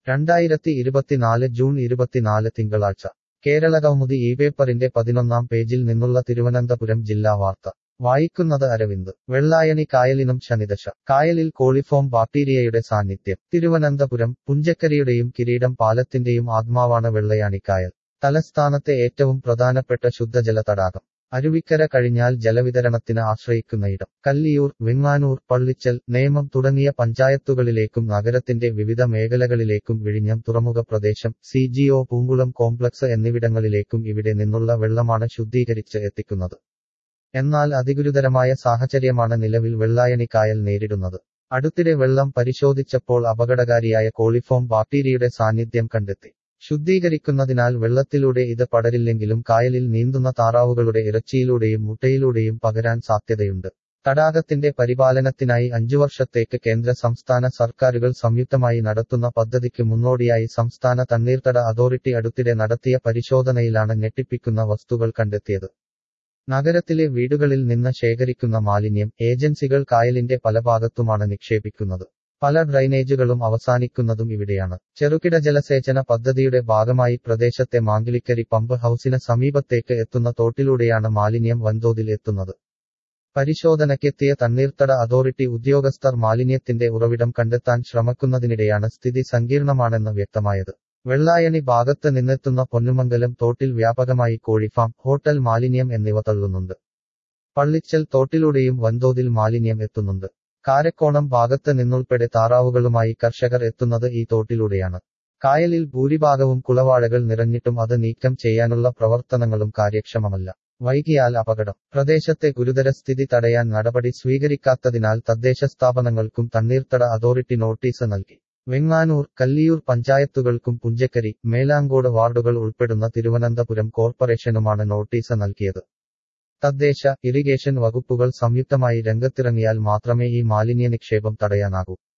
രണ്ടായിരത്തി ഇരുപത്തിനാല് ജൂൺ ഇരുപത്തിനാല് തിങ്കളാഴ്ച കേരളകൗമുദി ഈ പേപ്പറിന്റെ പതിനൊന്നാം പേജിൽ നിന്നുള്ള തിരുവനന്തപുരം ജില്ലാ വാർത്ത വായിക്കുന്നത് അരവിന്ദ് വെള്ളായണി കായലിനും ശനിദശ കായലിൽ കോളിഫോം ബാക്ടീരിയയുടെ സാന്നിധ്യം തിരുവനന്തപുരം പുഞ്ചക്കരിയുടെയും കിരീടം പാലത്തിന്റെയും ആത്മാവാണ് വെള്ളയാണി കായൽ തലസ്ഥാനത്തെ ഏറ്റവും പ്രധാനപ്പെട്ട ശുദ്ധജല തടാകം അരുവിക്കര കഴിഞ്ഞാൽ ജലവിതരണത്തിന് ആശ്രയിക്കുന്നയിടം കല്ലിയൂർ വെങ്ങാനൂർ പള്ളിച്ചൽ നേമം തുടങ്ങിയ പഞ്ചായത്തുകളിലേക്കും നഗരത്തിന്റെ വിവിധ മേഖലകളിലേക്കും വിഴിഞ്ഞം തുറമുഖ പ്രദേശം C G O Poonkulam complex എന്നിവിടങ്ങളിലേക്കും ഇവിടെ നിന്നുള്ള വെള്ളമാണ് ശുദ്ധീകരിച്ച് എത്തിക്കുന്നത് എന്നാൽ അതിഗുരുതരമായ സാഹചര്യമാണ് നിലവിൽ വെള്ളായണി കായൽ നേരിടുന്നത് അടുത്തിടെ വെള്ളം പരിശോധിച്ചപ്പോൾ അപകടകാരിയായ കോളിഫോം ബാക്ടീരിയയുടെ സാന്നിധ്യം കണ്ടെത്തി ശുദ്ധീകരിക്കുന്നതിനാൽ വെള്ളത്തിലൂടെ ഇത് പടരില്ലെങ്കിലും കായലിൽ നീന്തുന്ന താറാവുകളുടെ ഇറച്ചിയിലൂടെയും മുട്ടയിലൂടെയും പകരാൻ സാധ്യതയുണ്ട് തടാകത്തിന്റെ പരിപാലനത്തിനായി അഞ്ചു വർഷത്തേക്ക് കേന്ദ്ര സംസ്ഥാന സർക്കാരുകൾ സംയുക്തമായി നടത്തുന്ന പദ്ധതിക്ക് മുന്നോടിയായി സംസ്ഥാന തണ്ണീർത്തട അതോറിറ്റി അടുത്തിടെ നടത്തിയ പരിശോധനയിലാണ് ഞെട്ടിപ്പിക്കുന്ന വസ്തുക്കൾ കണ്ടെത്തിയത് നഗരത്തിലെ വീടുകളിൽ നിന്ന് ശേഖരിക്കുന്ന മാലിന്യം ഏജൻസികൾ കായലിന്റെ പല ഭാഗത്തുമാണ് നിക്ഷേപിക്കുന്നത് പല ഡ്രൈനേജുകളും അവസാനിക്കുന്നതും ഇവിടെയാണ് ചെറുകിട ജലസേചന പദ്ധതിയുടെ ഭാഗമായി പ്രദേശത്തെ മാങ്കിലിക്കരി പമ്പ് ഹൌസിന് സമീപത്തേക്ക് എത്തുന്ന തോട്ടിലൂടെയാണ് മാലിന്യം വൻതോതിൽ എത്തുന്നത് പരിശോധനയ്ക്കെത്തിയ തണ്ണീർത്തട അതോറിറ്റി ഉദ്യോഗസ്ഥർ മാലിന്യത്തിന്റെ ഉറവിടം കണ്ടെത്താൻ ശ്രമിക്കുന്നതിനിടെയാണ് സ്ഥിതി സങ്കീർണമാണെന്ന് വ്യക്തമായത് വെള്ളായണി ഭാഗത്ത് നിന്നെത്തുന്ന പൊന്നുമംഗലം തോട്ടിൽ വ്യാപകമായി കോഴിഫാം ഹോട്ടൽ മാലിന്യം എന്നിവ തള്ളുന്നുണ്ട് പള്ളിച്ചൽ തോട്ടിലൂടെയും വൻതോതിൽ മാലിന്യം എത്തുന്നുണ്ട് കാരക്കോണം ഭാഗത്ത് നിന്നുൾപ്പെടെ താറാവുകളുമായി കർഷകർ എത്തുന്നത് ഈ തോട്ടിലൂടെയാണ് കായലിൽ ഭൂരിഭാഗവും കുളവാഴകൾ നിറഞ്ഞിട്ടും അത് നീക്കം ചെയ്യാനുള്ള പ്രവർത്തനങ്ങളും കാര്യക്ഷമമല്ല വൈകിയാൽ അപകടം പ്രദേശത്തെ ഗുരുതര സ്ഥിതി തടയാൻ നടപടി സ്വീകരിക്കാത്തതിനാൽ തദ്ദേശ സ്ഥാപനങ്ങൾക്കും തണ്ണീർത്തട അതോറിറ്റി നോട്ടീസ് നൽകി വെങ്ങാനൂർ കല്ലിയൂർ പഞ്ചായത്തുകൾക്കും പുഞ്ചക്കരി മേലാങ്കോട് വാർഡുകൾ ഉൾപ്പെടുന്ന തിരുവനന്തപുരം കോർപ്പറേഷനുമാണ് നോട്ടീസ് നൽകിയത് തദ്ദേശ ഇറിഗേഷൻ വകുപ്പുകൾ സംയുക്തമായി രംഗത്തിറങ്ങിയാൽ മാത്രമേ ഈ മാലിന്യ നിക്ഷേപം തടയാനാകൂ